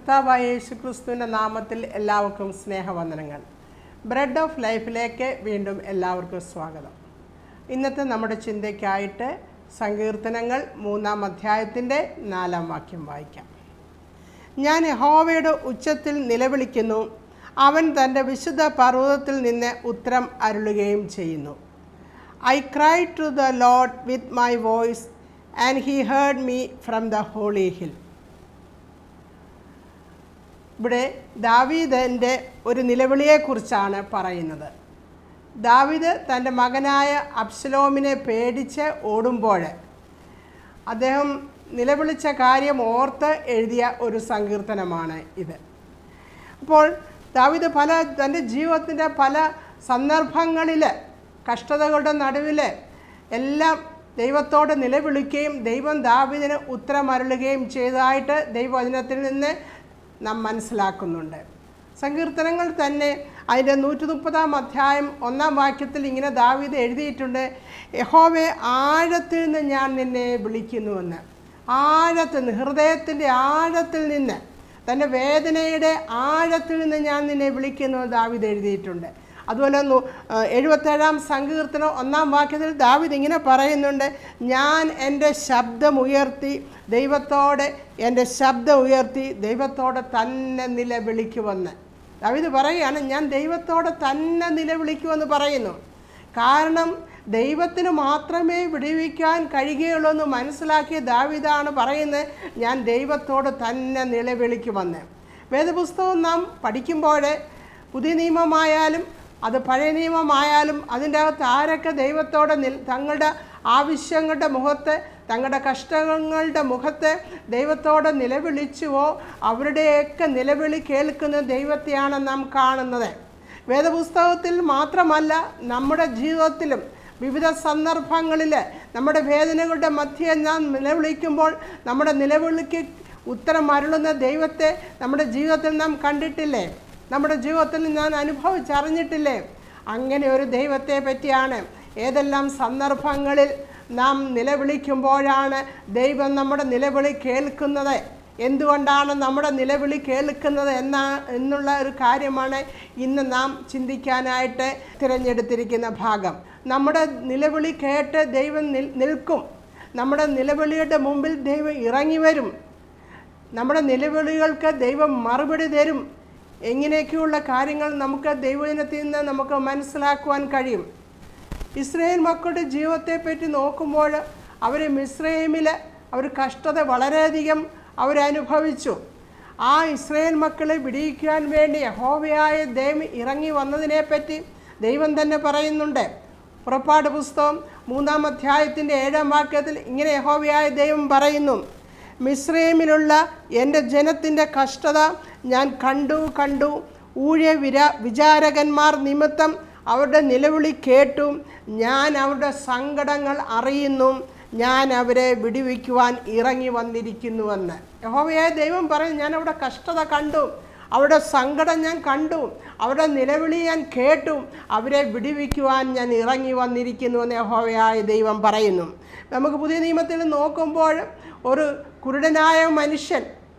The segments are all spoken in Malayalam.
കർത്താവായ യേശു ക്രിസ്തുവിൻ്റെ നാമത്തിൽ എല്ലാവർക്കും സ്നേഹവന്ദനങ്ങൾ ബ്രെഡ് ഓഫ് ലൈഫിലേക്ക് വീണ്ടും എല്ലാവർക്കും സ്വാഗതം ഇന്നത്തെ നമ്മുടെ ചിന്തയ്ക്കായിട്ട് സങ്കീർത്തനങ്ങൾ മൂന്നാം അധ്യായത്തിൻ്റെ നാലാം വാക്യം വായിക്കാം ഞാൻ യഹോവയുടെ ഉച്ചത്തിൽ നിലവിളിക്കുന്നു അവൻ തൻ്റെ വിശുദ്ധ പർവ്വതത്തിൽ നിന്ന് ഉത്തരം അരുളുകയും ചെയ്യുന്നു I cry to the Lord with my voice and he heard me from the holy hill ഇവിടെ ദാവീദിൻ്റെ ഒരു നിലവിളിയെക്കുറിച്ചാണ് പറയുന്നത് ദാവീദ് തൻ്റെ മകനായ അബ്സലോമിനെ പേടിച്ച് ഓടുമ്പോൾ അദ്ദേഹം നിലവിളിച്ച കാര്യം ഓർത്ത് എഴുതിയ ഒരു സങ്കീർത്തനമാണ് ഇത് അപ്പോൾ ദാവീദ് പല തൻ്റെ ജീവിതത്തിൻ്റെ പല സന്ദർഭങ്ങളിൽ കഷ്ടതകളുടെ നടുവിൽ എല്ലാം ദൈവത്തോട് നിലവിളിക്കുകയും ദൈവം ദാവീദിന് ഉത്തരമരുളുകയും ചെയ്തതായിട്ട് ദൈവവചനത്തിൽ നിന്ന് നാം മനസ്സിലാക്കുന്നുണ്ട് സങ്കീർത്തനങ്ങൾ തന്നെ അതിൻ്റെ നൂറ്റി മുപ്പതാം അധ്യായം ഒന്നാം വാക്യത്തിൽ ഇങ്ങനെ ദാവീദ് എഴുതിയിട്ടുണ്ട് യഹോവെ ആഴത്തിൽ നിന്ന് ഞാൻ നിന്നെ വിളിക്കുന്നുവെന്ന് ആഴത്തിൽ നിന്ന് ഹൃദയത്തിൻ്റെ ആഴത്തിൽ നിന്ന് തൻ്റെ വേദനയുടെ ആഴത്തിൽ നിന്ന് ഞാൻ നിന്നെ വിളിക്കുന്നു ദാവീദ് എഴുതിയിട്ടുണ്ട് അതുപോലെ നു- ആ, എഴുപത്തേഴാം സങ്കീർത്തനം ഒന്നാം വാക്യത്തിൽ ദാവിദ് ഇങ്ങനെ പറയുന്നുണ്ട് ഞാൻ എൻ്റെ ശബ്ദം ഉയർത്തി ദൈവത്തോടെ എൻ്റെ ശബ്ദം ഉയർത്തി ദൈവത്തോടെ തന്നെ നിലവിളിക്കുമെന്ന് ദാവിദ് പറയുകയാണ് ഞാൻ ദൈവത്തോടെ തന്നെ നിലവിളിക്കുമെന്ന് പറയുന്നു കാരണം ദൈവത്തിന് മാത്രമേ വിടുവിക്കാൻ കഴിയുകയുള്ളൂ എന്ന് മനസ്സിലാക്കിയ ദാവിദാണ് പറയുന്നത് ഞാൻ ദൈവത്തോട് തന്നെ നിലവിളിക്കുമെന്ന് വേദപുസ്തകം നാം പഠിക്കുമ്പോൾ പുതിയ നിയമമായാലും അത് പഴയ നിയമമായാലും അതിൻ്റെ അകത്ത് ആരൊക്കെ ദൈവത്തോടെ നിൽ തങ്ങളുടെ ആവശ്യങ്ങളുടെ മുഖത്ത് തങ്ങളുടെ കഷ്ടങ്ങളുടെ മുഖത്ത് ദൈവത്തോടെ നിലവിളിച്ചുവോ അവരുടെയൊക്കെ നിലവിളി കേൾക്കുന്ന ദൈവത്തെയാണ് നാം കാണുന്നത് വേദപുസ്തകത്തിൽ മാത്രമല്ല നമ്മുടെ ജീവിതത്തിലും വിവിധ സന്ദർഭങ്ങളിൽ നമ്മുടെ വേദനകളുടെ മധ്യേ നാം നിലവിളിക്കുമ്പോൾ നമ്മുടെ നിലവിളിക്ക് ഉത്തരം അരുളുന്ന ദൈവത്തെ നമ്മുടെ ജീവിതത്തിൽ നാം കണ്ടിട്ടില്ലേ നമ്മുടെ ജീവിതത്തിൽ ഞാൻ അനുഭവിച്ചറിഞ്ഞിട്ടില്ലേ അങ്ങനെ ഒരു ദൈവത്തെ പറ്റിയാണ് ഏതെല്ലാം സന്ദർഭങ്ങളിൽ നാം നിലവിളിക്കുമ്പോഴാണ് ദൈവം നമ്മുടെ നിലവിളി കേൾക്കുന്നത് എന്തുകൊണ്ടാണ് നമ്മുടെ നിലവിളി കേൾക്കുന്നത് എന്ന എന്നുള്ള ഒരു കാര്യമാണ് ഇന്ന് നാം ചിന്തിക്കാനായിട്ട് തിരഞ്ഞെടുത്തിരിക്കുന്ന ഭാഗം നമ്മുടെ നിലവിളി കേട്ട് ദൈവം നിൽ നിൽക്കും നമ്മുടെ നിലവിളിയുടെ മുമ്പിൽ ദൈവം ഇറങ്ങി വരും നമ്മുടെ നിലവിളികൾക്ക് ദൈവം മറുപടി തരും എങ്ങനെയൊക്കെയുള്ള കാര്യങ്ങൾ നമുക്ക് ദൈവജനത്തിൽ നിന്ന് നമുക്ക് മനസ്സിലാക്കുവാൻ കഴിയും ഇസ്രയേൽ മക്കളുടെ ജീവിതത്തെ പറ്റി നോക്കുമ്പോൾ അവർ മിസ്രൈമിൽ അവർ കഷ്ടത വളരെയധികം അവരനുഭവിച്ചു ആ ഇസ്രയേൽ മക്കളെ വിടിയിക്കാൻ വേണ്ടി യഹോവയായ ദൈവം ഇറങ്ങി വന്നതിനെപ്പറ്റി ദൈവം തന്നെ പറയുന്നുണ്ട് പുറപ്പാട് പുസ്തകം മൂന്നാം അധ്യായത്തിൻ്റെ ഏഴാം വാക്യത്തിൽ ഇങ്ങനെ യഹോവയായ ദൈവം പറയുന്നു മിസ്രൈമിലുള്ള എൻ്റെ ജനത്തിൻ്റെ കഷ്ടത ഞാൻ കണ്ടു കണ്ടു ഊഴ വിര വിചാരകന്മാർ നിമിത്തം അവരുടെ നിലവിളി കേട്ടു ഞാൻ അവരുടെ സങ്കടങ്ങൾ അറിയുന്നു ഞാൻ അവരെ വിടുവിക്കുവാൻ ഇറങ്ങി വന്നിരിക്കുന്നുവെന്ന് യഹോവയായ ദൈവം പറയും ഞാൻ അവിടെ കഷ്ടത കണ്ടു അവരുടെ സങ്കടം ഞാൻ കണ്ടു അവരുടെ നിലവിളി ഞാൻ കേട്ടു അവരെ വിടുവിക്കുവാൻ ഞാൻ ഇറങ്ങി വന്നിരിക്കുന്നുവെന്ന് യഹോവയായ ദൈവം പറയുന്നു നമുക്ക് പുതിയ നിയമത്തിൽ നോക്കുമ്പോൾ ഒരു കുരുടനായ മനുഷ്യൻ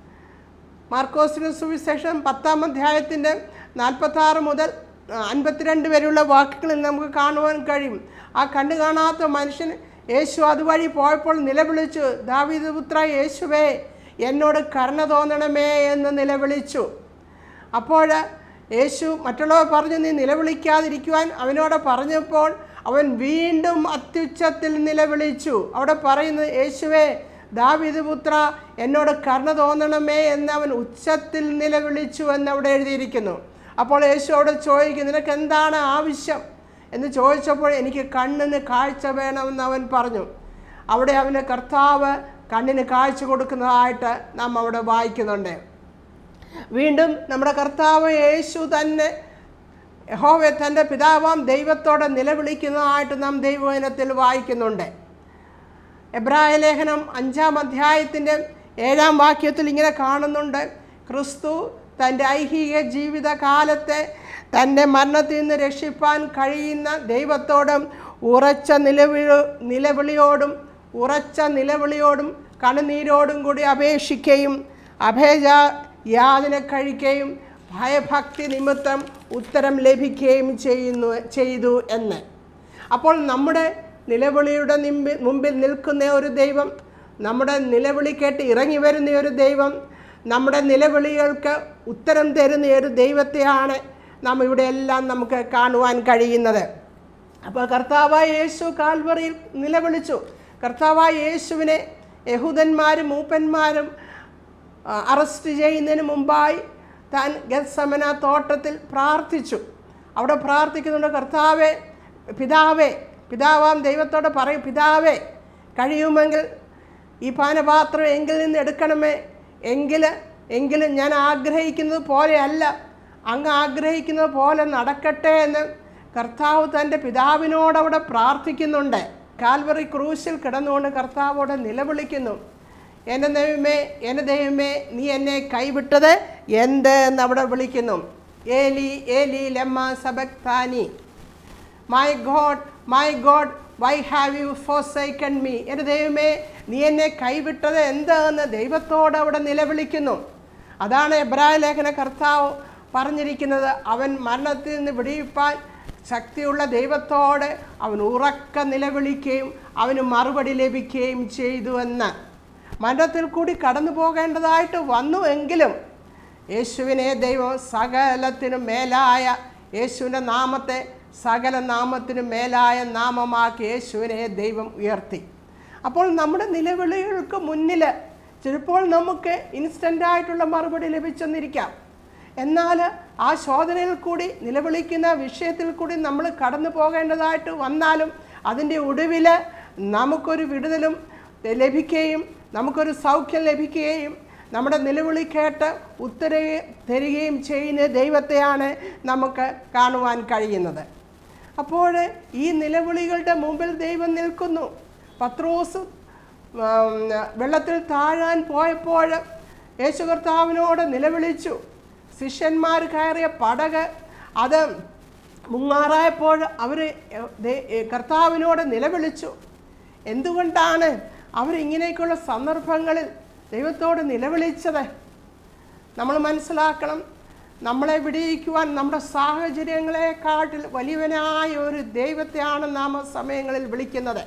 മാർക്കോസിന് സുവിശേഷം പത്താം അധ്യായത്തിൻ്റെ നാൽപ്പത്താറ് മുതൽ അൻപത്തിരണ്ട് വരെയുള്ള വാക്കുകളിൽ നമുക്ക് കാണുവാൻ കഴിയും ആ കണ്ടു കാണാത്ത മനുഷ്യൻ യേശു അതുവഴി പോയപ്പോൾ നിലവിളിച്ചു ദാവീദ് പുത്ര യേശുവേ എന്നോട് കരുണ തോന്നണമേ എന്ന് നിലവിളിച്ചു അപ്പോൾ യേശു മറ്റുള്ളവർ പറഞ്ഞു നീ നിലവിളിക്കാതിരിക്കുവാൻ അവനോട് പറഞ്ഞപ്പോൾ അവൻ വീണ്ടും അത്യുച്ചത്തിൽ നിലവിളിച്ചു അവിടെ പറയുന്നത് യേശുവേ ദാവിദ് പുത്ര എന്നോട് കരുണ തോന്നണമേ എന്ന് അവൻ ഉച്ചത്തിൽ നിലവിളിച്ചു എന്ന് അവിടെ എഴുതിയിരിക്കുന്നു അപ്പോൾ യേശു അവിടെ ചോദിക്കും നിനക്ക് എന്താണ് ആവശ്യം എന്ന് ചോദിച്ചപ്പോൾ എനിക്ക് കണ്ണിന് കാഴ്ച വേണമെന്ന് അവൻ പറഞ്ഞു അവിടെ അവന് കർത്താവ് കണ്ണിന് കാഴ്ച കൊടുക്കുന്നതായിട്ട് നാം അവിടെ വായിക്കുന്നുണ്ട് വീണ്ടും നമ്മുടെ കർത്താവ് യേശു തന്നെ യഹോവെ തൻ്റെ പിതാവാം ദൈവത്തോടെ നിലവിളിക്കുന്നതായിട്ട് നാം ദൈവവചനത്തിൽ വായിക്കുന്നുണ്ട് എബ്രായ ലേഖനം അഞ്ചാം അധ്യായത്തിൻ്റെ ഏഴാം വാക്യത്തിൽ ഇങ്ങനെ കാണുന്നുണ്ട് ക്രിസ്തു തൻ്റെ ഐഹിക ജീവിതകാലത്തെ തൻ്റെ മരണത്തിൽ നിന്ന് രക്ഷിപ്പാൻ കഴിയുന്ന ദൈവത്തോടും ഉറച്ച നിലവിളി നിലവിളിയോടും ഉറച്ച നിലവിളിയോടും കണ്ണുനീരോടും കൂടി അപേക്ഷിക്കുകയും അഭേജ യാതന കഴിക്കുകയും ഭയഭക്തി നിമിത്തം ഉത്തരം ലഭിക്കുകയും ചെയ്യുന്നു ചെയ്തു എന്ന് അപ്പോൾ നമ്മുടെ നിലവിളിയുടെ നിമ്പിൽ മുമ്പിൽ നിൽക്കുന്ന ഒരു ദൈവം നമ്മുടെ നിലവിളി കേട്ട് ഇറങ്ങി വരുന്ന ഒരു ദൈവം നമ്മുടെ നിലവിളികൾക്ക് ഉത്തരം തരുന്ന ഒരു ദൈവത്തെയാണ് നാം ഇവിടെ എല്ലാം നമുക്ക് കാണുവാൻ കഴിയുന്നത് അപ്പോൾ കർത്താവായ യേശു കാൽവറിയിൽ നിലവിളിച്ചു കർത്താവായ യേശുവിനെ യഹൂദന്മാരും മൂപ്പന്മാരും ആ, അറസ്റ്റ് ചെയ്യുന്നതിന് മുമ്പായി താൻ ഗത്സമന തോട്ടത്തിൽ പ്രാർത്ഥിച്ചു അവിടെ പ്രാർത്ഥിക്കുന്നുണ്ട് കർത്താവെ പിതാവേ പിതാവാം ദൈവത്തോട് പറയും പിതാവേ കഴിയുമെങ്കിൽ ഈ പാനപാത്രം എങ്കിൽ നിന്ന് എടുക്കണമേ എങ്കിൽ എങ്കിലും ഞാൻ ആഗ്രഹിക്കുന്നത് പോലെയല്ല അങ്ങ് ആഗ്രഹിക്കുന്നത് പോലെ നടക്കട്ടെ എന്ന് കർത്താവ് തൻ്റെ പിതാവിനോട് അവിടെ പ്രാർത്ഥിക്കുന്നുണ്ട് കാൽവറി ക്രൂശിൽ കിടന്നുകൊണ്ട് കർത്താവോട് നിലവിളിക്കുന്നു എൻ്റെ ദൈവമേ എൻ്റെ ദൈവമേ നീ എന്നെ കൈവിട്ടത് എന്ത് എന്ന് അവിടെ വിളിക്കുന്നു ഏലി ഏലി ലെമ്മ സബക്താനി my God my God why have you forsaken me എൻ്റെ ദൈവമേ നീ എന്നെ കൈവിട്ടത് എന്താണെന്ന് ദൈവത്തോട് അവിടെ നിലവിളിക്കുന്നു അതാണ് എബ്രായ ലേഖന കർത്താവ് പറഞ്ഞിരിക്കുന്നത് അവൻ മരണത്തിൽ നിന്ന് വിടിയിപ്പാൻ ശക്തിയുള്ള ദൈവത്തോട് അവൻ ഉറക്ക നിലവിളിക്കുകയും അവന് മറുപടി ലഭിക്കുകയും ചെയ്തു എന്ന് മരണത്തിൽ കൂടി കടന്നു പോകേണ്ടതായിട്ട് വന്നു എങ്കിലും യേശുവിനെ ദൈവം സകലത്തിനും മേലായ യേശുവിൻ്റെ നാമത്തെ സകല നാമത്തിനും മേലായ നാമമാക്കി യേശുവിനെ ദൈവം ഉയർത്തി അപ്പോൾ നമ്മുടെ നിലവിളികൾക്ക് മുന്നിൽ ചിലപ്പോൾ നമുക്ക് ഇൻസ്റ്റൻ്റായിട്ടുള്ള മറുപടി ലഭിച്ചെന്നിരിക്കാം എന്നാൽ ആ ശോധനയിൽ കൂടി നിലവിളിക്കുന്ന വിഷയത്തിൽ കൂടി നമ്മൾ കടന്നു പോകേണ്ടതായിട്ട് വന്നാലും അതിൻ്റെ ഒടുവിൽ നമുക്കൊരു വിടുതലും ലഭിക്കുകയും നമുക്കൊരു സൗഖ്യം ലഭിക്കുകയും നമ്മുടെ നിലവിളി കേട്ട് ഉത്തര തരികയും ചെയ്യുന്ന ദൈവത്തെയാണ് നമുക്ക് കാണുവാൻ കഴിയുന്നത് അപ്പോൾ ഈ നിലവിളികളുടെ മുമ്പിൽ ദൈവം നിൽക്കുന്നു പത്രോസ് ഉം, വെള്ളത്തിൽ താഴാൻ പോയപ്പോൾ യേശു കർത്താവിനോട് നിലവിളിച്ചു ശിഷ്യന്മാർ കയറിയ പടക് അത് മുങ്ങാറായപ്പോൾ അവർ കർത്താവിനോട് നിലവിളിച്ചു എന്തുകൊണ്ടാണ് അവരിങ്ങനെയൊക്കെയുള്ള സന്ദർഭങ്ങളിൽ ദൈവത്തോട് നിലവിളിച്ചത് നമ്മൾ മനസ്സിലാക്കണം നമ്മളെ വിടിയിക്കുവാൻ നമ്മുടെ സാഹചര്യങ്ങളെക്കാട്ടിൽ വലിയവനായ ഒരു ദൈവത്തെയാണ് നാം ആ സമയങ്ങളിൽ വിളിക്കുന്നത്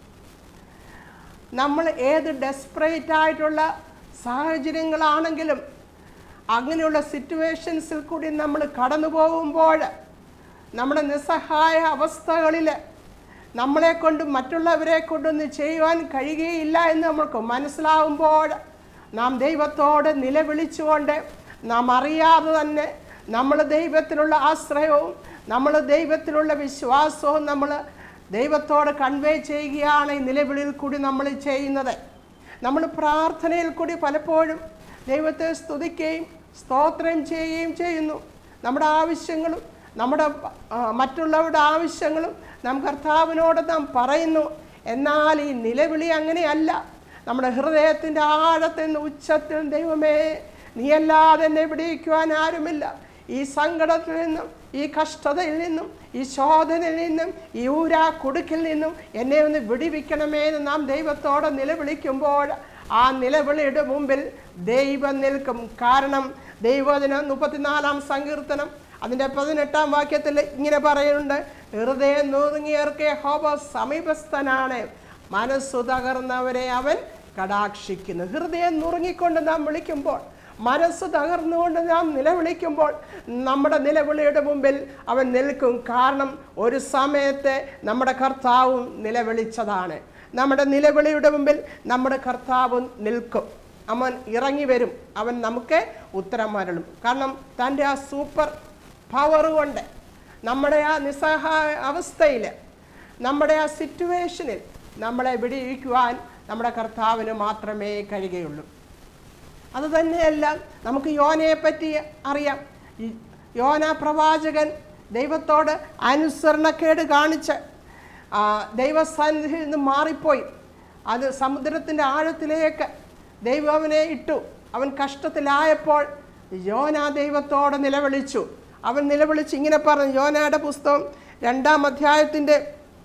നമ്മൾ ഏത് ഡെസ്പറേറ്റ് ആയിട്ടുള്ള സാഹചര്യങ്ങളാണെങ്കിലും അങ്ങനെയുള്ള സിറ്റുവേഷൻസിൽ കൂടി നമ്മൾ കടന്നു പോകുമ്പോൾ നമ്മുടെ നിസ്സഹായ അവസ്ഥകളിൽ നമ്മളെ കൊണ്ട് മറ്റുള്ളവരെ കൊണ്ടൊന്നും ചെയ്യുവാൻ കഴിയുകയില്ല എന്ന് നമ്മൾക്ക് മനസ്സിലാവുമ്പോൾ നാം ദൈവത്തോട് നിലവിളിച്ചുകൊണ്ട് നാം അറിയാതെ തന്നെ നമ്മൾ ദൈവത്തിലുള്ള ആശ്രയവും നമ്മൾ ദൈവത്തിലുള്ള വിശ്വാസവും നമ്മൾ ദൈവത്തോട് കൺവേ ചെയ്യുകയാണ് ഈ നിലവിളിയിൽ കൂടി നമ്മൾ ചെയ്യുന്നത് നമ്മൾ പ്രാർത്ഥനയിൽ കൂടി പലപ്പോഴും ദൈവത്തെ സ്തുതിക്കുകയും സ്തോത്രം ചെയ്യുകയും ചെയ്യുന്നു നമ്മുടെ ആവശ്യങ്ങളും നമ്മുടെ ആ, മറ്റുള്ളവരുടെ ആവശ്യങ്ങളും നാം കർത്താവിനോട് നാം പറയുന്നു എന്നാൽ ഈ നിലവിളി അങ്ങനെയല്ല നമ്മുടെ ഹൃദയത്തിൻ്റെ ആഴത്തിൽ നിന്ന് ഉച്ചത്തിൽ ദൈവമേ നീയല്ലാതെ എന്നെ വിടിയിക്കുവാൻ ആരുമില്ല ഈ സങ്കടത്തിൽ നിന്നും ഈ കഷ്ടതയിൽ നിന്നും ഈ ശോധനയിൽ നിന്നും ഈ ഊരാ കുടുക്കിൽ നിന്നും എന്നെ ഒന്ന് വിടിവിക്കണമേ എന്ന് നാം ദൈവത്തോടെ നിലവിളിക്കുമ്പോൾ ആ നിലവിളിയുടെ മുമ്പിൽ ദൈവം നിൽക്കും കാരണം ദൈവദിനം മുപ്പത്തിനാലാം സങ്കീർത്തനം അതിൻ്റെ പതിനെട്ടാം വാക്യത്തിൽ ഇങ്ങനെ പറയുന്നുണ്ട് ഹൃദയം നൂറുങ്ങിയർക്ക് ഹോബ സമീപസ്ഥനാണ് മനസ്സു തകർന്നവരെ അവൻ കടാക്ഷിക്കുന്നു ഹൃദയം നുറുങ്ങിക്കൊണ്ട് നാം വിളിക്കുമ്പോൾ മനസ്സ് തകർന്നുകൊണ്ട് നാം നിലവിളിക്കുമ്പോൾ നമ്മുടെ നിലവിളിയുടെ മുമ്പിൽ അവൻ നിൽക്കും കാരണം ഒരു സമയത്ത് നമ്മുടെ കർത്താവും നിലവിളിച്ചതാണ് നമ്മുടെ നിലവിളിയുടെ മുമ്പിൽ നമ്മുടെ കർത്താവും നിൽക്കും അവൻ ഇറങ്ങി വരും അവൻ നമുക്ക് ഉത്തരം മരളും കാരണം തൻ്റെ ആ സൂപ്പർ പവർ കൊണ്ട് നമ്മുടെ ആ നിസ്സഹായ അവസ്ഥയിൽ നമ്മുടെ ആ സിറ്റുവേഷനിൽ നമ്മളെ വിടിയിക്കുവാൻ നമ്മുടെ കർത്താവിന് മാത്രമേ കഴിയുകയുള്ളൂ അത് തന്നെയല്ല നമുക്ക് യോനയെ പറ്റി അറിയാം ഈ യോന പ്രവാചകൻ ദൈവത്തോട് അനുസരണക്കേട് കാണിച്ച് ആ, ദൈവസന്നിധിയിൽ നിന്ന് മാറിപ്പോയി അത് സമുദ്രത്തിൻ്റെ ആഴത്തിലേക്ക് ദൈവം അവനെ ഇട്ടു അവൻ കഷ്ടത്തിലായപ്പോൾ യോന ദൈവത്തോട് നിലവിളിച്ചു അവൻ നിലവിളിച്ച് ഇങ്ങനെ പറഞ്ഞു യോനയുടെ പുസ്തകം രണ്ടാം അധ്യായത്തിൻ്റെ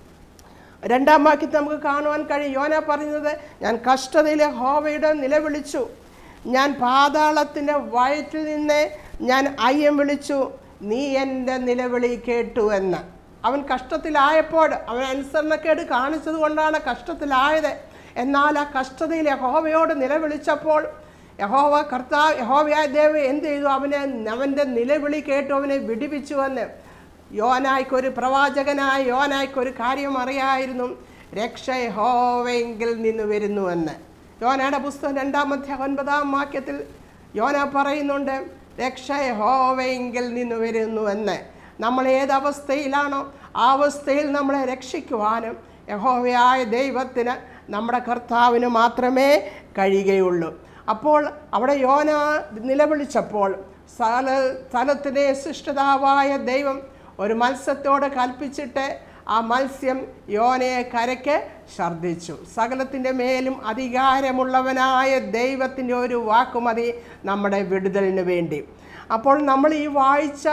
രണ്ടാം വാക്യത്തിൽ നമുക്ക് കാണുവാൻ കഴിയും യോന പറയുന്നത് ഞാൻ കഷ്ടതയിലെ ഹോവയുടെ നിലവിളിച്ചു ഞാൻ പാതാളത്തിൻ്റെ വയറ്റിൽ നിന്ന് ഞാൻ അയ്യം വിളിച്ചു നീ എൻ്റെ നിലവിളി കേട്ടു എന്ന് അവൻ കഷ്ടത്തിലായപ്പോൾ അവൻ അനുസരണക്കേട് കാണിച്ചത് കൊണ്ടാണ് കഷ്ടത്തിലായത് എന്നാൽ ആ കഷ്ടതയിൽ യഹോവയോട് നിലവിളിച്ചപ്പോൾ യഹോവ കർത്താവ് യഹോവയായ ദേവ് എന്ത് ചെയ്തു അവനെ അവൻ്റെ നിലവിളി കേട്ടു അവനെ വിടിവിച്ചു എന്ന് യോനായ്ക്കൊരു പ്രവാചകനായ യോനായ്ക്കൊരു കാര്യം അറിയായിരുന്നു രക്ഷ യഹോവയെങ്കിൽ നിന്ന് വരുന്നുവെന്ന് യോനയുടെ പുസ്തകം രണ്ടാമത്തെ ഒൻപതാം വാക്യത്തിൽ യോന പറയുന്നുണ്ട് രക്ഷ യഹോവയെങ്കിൽ നിന്ന് വരുന്നുവെന്ന് നമ്മൾ ഏത് അവസ്ഥയിലാണോ ആ അവസ്ഥയിൽ നമ്മളെ രക്ഷിക്കുവാനും യഹോവയായ ദൈവത്തിന് നമ്മുടെ കർത്താവിന് മാത്രമേ കഴിയുകയുള്ളൂ അപ്പോൾ അവിടെ യോന നിലവിളിച്ചപ്പോൾ സ്ഥല സ്ഥലത്തിലെ സൃഷ്ടിതാവായ ദൈവം ഒരു മത്സ്യത്തോട് കൽപ്പിച്ചിട്ട് ആ മത്സ്യം യോനയെ കരയ്ക്ക് ഛർദ്ദിച്ചു സകലത്തിൻ്റെ മേലും അധികാരമുള്ളവനായ ദൈവത്തിൻ്റെ ഒരു വാക്കുമതി നമ്മുടെ വിടുതലിന് വേണ്ടി അപ്പോൾ നമ്മൾ ഈ വായിച്ച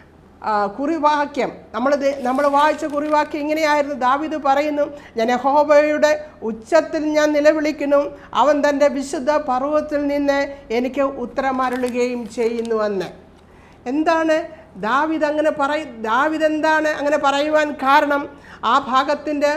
ആ, കുറിവാക്യം നമ്മൾ നമ്മൾ വായിച്ച കുറിവാക്യം ഇങ്ങനെയായിരുന്നു ദാവിദ് പറയുന്നു ഞാൻ യഹോവയുടെ ഉച്ചത്തിൽ ഞാൻ നിലവിളിക്കുന്നു അവൻ തൻ്റെ വിശുദ്ധ പർവ്വത്തിൽ നിന്ന് എനിക്ക് ഉത്തരമരുളുകയും ചെയ്യുന്നുവെന്ന് എന്താണ് ദാവിദ് അങ്ങനെ പറയ ദാവിദ് എന്താണ് അങ്ങനെ പറയുവാൻ കാരണം ആ ഭാഗത്തിൻ്റെ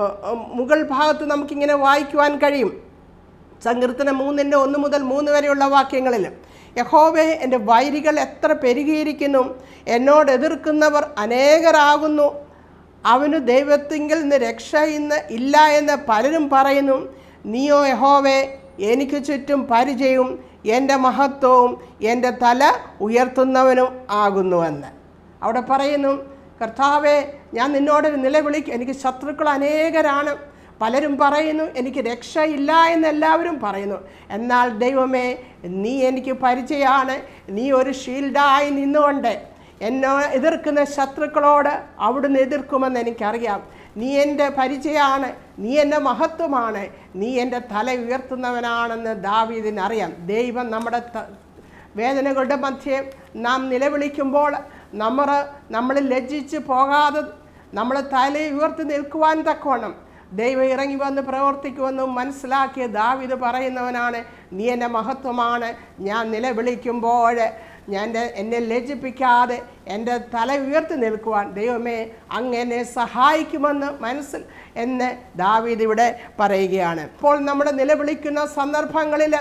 മുകൾ ഭാഗത്ത് നമുക്കിങ്ങനെ വായിക്കുവാൻ കഴിയും സങ്കീർത്തനം മൂന്നിൻ്റെ ഒന്ന് മുതൽ മൂന്ന് വരെയുള്ള വാക്യങ്ങളിൽ യഹോവേ എൻ്റെ വൈരികൾ എത്ര പെരുകിയിരിക്കുന്നു എന്നോട് എതിർക്കുന്നവർ അനേകരാകുന്നു അവന് ദൈവത്തിങ്കിൽ നിന്ന് രക്ഷ ഇന്ന് ഇല്ല എന്ന് പലരും പറയുന്നു നീയോ യഹോവേ എനിക്ക് ചുറ്റും പരിചയവും എൻ്റെ മഹത്വവും എൻ്റെ തല ഉയർത്തുന്നവനും ആകുന്നുവെന്ന് അവിടെ പറയുന്നു കർത്താവെ ഞാൻ നിന്നോട് നിലവിളിക്കും എനിക്ക് ശത്രുക്കൾ അനേകരാണ് പലരും പറയുന്നു എനിക്ക് രക്ഷയില്ല എന്ന് എല്ലാവരും പറയുന്നു എന്നാൽ ദൈവമേ നീ എനിക്ക് പരിചയമാണ് നീ ഒരു ഷീൽഡായി നിന്നുകൊണ്ട് എന്നെ എതിർക്കുന്ന ശത്രുക്കളോട് അവിടുന്ന് എതിർക്കുമെന്ന് എനിക്കറിയാം നീ എൻ്റെ പരിചയമാണ് നീ എൻ്റെ മഹത്വമാണ് നീ എൻ്റെ തല ഉയർത്തുന്നവനാണെന്ന് ദാവീദിനറിയാം ദൈവം നമ്മുടെ ത- വേദനകളുടെ മധ്യേ നാം നിലവിളിക്കുമ്പോൾ നമ്മൾ നമ്മൾ ലജ്ജിച്ച് പോകാതെ നമ്മൾ തല ഉയർത്തി നിൽക്കുവാൻ തക്കവണ്ണം ദൈവം ഇറങ്ങി വന്ന് പ്രവർത്തിക്കുമെന്നും മനസ്സിലാക്കിയ ദാവിത് പറയുന്നവനാണ് നീ എൻ്റെ മഹത്വമാണ് ഞാൻ നിലവിളിക്കുമ്പോൾ ഞാൻ എൻ്റെ- എന്നെ ലജ്ജിപ്പിക്കാതെ എൻ്റെ തല ഉയർത്തി നിൽക്കുവാൻ ദൈവമേ അങ്ങ് എന്നെ സഹായിക്കുമെന്ന് മനസ്സിൽ എന്ന് ദാവീദ് ഇവിടെ പറയുകയാണ് ഇപ്പോൾ നമ്മുടെ നിലവിളിക്കുന്ന സന്ദർഭങ്ങളിൽ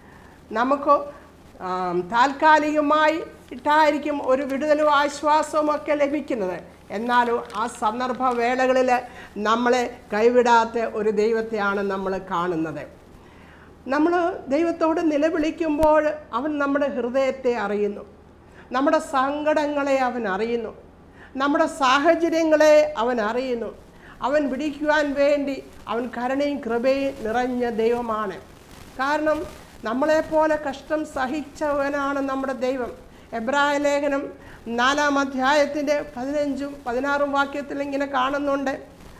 നമുക്ക് ആം, താൽക്കാലികമായി ഇട്ടായിരിക്കും ഒരു വിടുതലും ആശ്വാസവും ഒക്കെ ലഭിക്കുന്നത് എന്നാലും ആ സന്ദർഭ വേളകളിൽ നമ്മളെ കൈവിടാത്ത ഒരു ദൈവത്തെയാണ് നമ്മൾ കാണുന്നത് നമ്മൾ ദൈവത്തോട് നിലവിളിക്കുമ്പോൾ അവൻ നമ്മുടെ ഹൃദയത്തെ അറിയുന്നു നമ്മുടെ സങ്കടങ്ങളെ അവൻ അറിയുന്നു നമ്മുടെ സാഹചര്യങ്ങളെ അവൻ അറിയുന്നു അവൻ പിടിക്കുവാൻ വേണ്ടി അവൻ കരുണയും കൃപയും നിറഞ്ഞ ദൈവമാണ് കാരണം നമ്മളെപ്പോലെ കഷ്ടം സഹിച്ചവനാണ് നമ്മുടെ ദൈവം എബ്രായ ലേഖനം നാലാം അധ്യായത്തിൻ്റെ പതിനഞ്ചും പതിനാറും വാക്യത്തിൽ ഇങ്ങനെ കാണുന്നുണ്ട്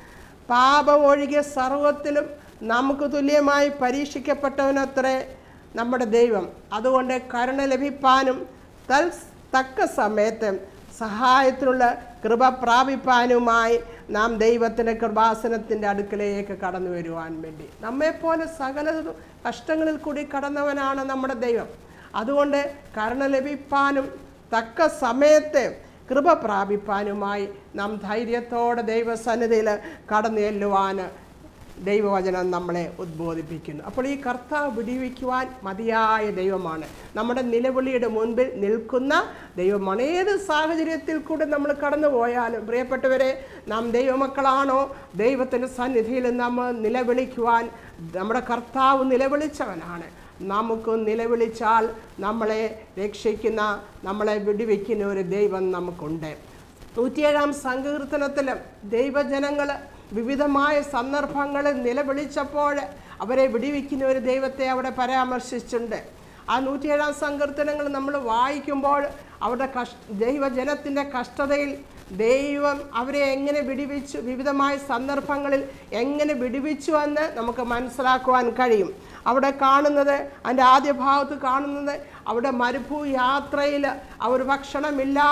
പാപം ഒഴികെ സർവത്തിലും നമുക്ക് തുല്യമായി പരീക്ഷിക്കപ്പെട്ടവനത്രേ നമ്മുടെ ദൈവം അതുകൊണ്ട് കരുണ ലഭിപ്പാനും തൽ തക്ക സമയത്ത് സഹായത്തിനുള്ള കൃപ പ്രാപിപ്പാനുമായി നാം ദൈവത്തിൻ്റെ കൃപാസനത്തിൻ്റെ അടുക്കലേക്ക് കടന്നു വരുവാൻ വേണ്ടി നമ്മെപ്പോലെ സകല കഷ്ടങ്ങളിൽ കൂടി കടന്നവനാണ് നമ്മുടെ ദൈവം അതുകൊണ്ട് കരുണ ലഭിപ്പാനും തക്ക സമയത്ത് കൃപ പ്രാപിപ്പാനുമായി നാം ധൈര്യത്തോടെ ദൈവസന്നിധിയിൽ കടന്നു ചെല്ലുവാൻ ദൈവവചനം നമ്മളെ ഉദ്ബോധിപ്പിക്കുന്നു അപ്പോൾ ഈ കർത്താവ് വിടിവിക്കുവാൻ മതിയായ ദൈവമാണ് നമ്മുടെ നിലവിളിയുടെ മുൻപിൽ നിൽക്കുന്ന ദൈവമാണ് ഏത് സാഹചര്യത്തിൽ കൂടെ നമ്മൾ കടന്നു പോയാലും പ്രിയപ്പെട്ടവരെ നാം ദൈവമക്കളാണോ ദൈവത്തിൻ്റെ സന്നിധിയിൽ നമ്മൾ നിലവിളിക്കുവാൻ നമ്മുടെ കർത്താവ് നിലവിളിച്ചവനാണ് നമുക്ക് നിലവിളിച്ചാൽ നമ്മളെ രക്ഷിക്കുന്ന നമ്മളെ വിടിവെക്കുന്ന ഒരു ദൈവം നമുക്കുണ്ട് നൂറ്റിയേഴാം സങ്കീർത്തനത്തിൽ ദൈവജനങ്ങൾ വിവിധമായ സന്ദർഭങ്ങളിൽ നിലവിളിച്ചപ്പോൾ അവരെ വിടിവെക്കുന്ന ഒരു ദൈവത്തെ അവിടെ പരാമർശിച്ചിട്ടുണ്ട് ആ നൂറ്റിയേഴാം സങ്കീർത്തനങ്ങൾ നമ്മൾ വായിക്കുമ്പോൾ അവരുടെ കഷ് ദൈവജനത്തിൻ്റെ കഷ്ടതയിൽ ദൈവം അവരെ എങ്ങനെ വിടിവിച്ചു വിവിധമായ സന്ദർഭങ്ങളിൽ എങ്ങനെ വിടിവിച്ചു എന്ന് നമുക്ക് മനസ്സിലാക്കുവാൻ കഴിയും അവിടെ കാണുന്നത് അതിൻ്റെ ആദ്യ ഭാഗത്ത് കാണുന്നത് അവിടെ മരുഭൂ യാത്രയിൽ അവർ ഭക്ഷണമില്ലാതെ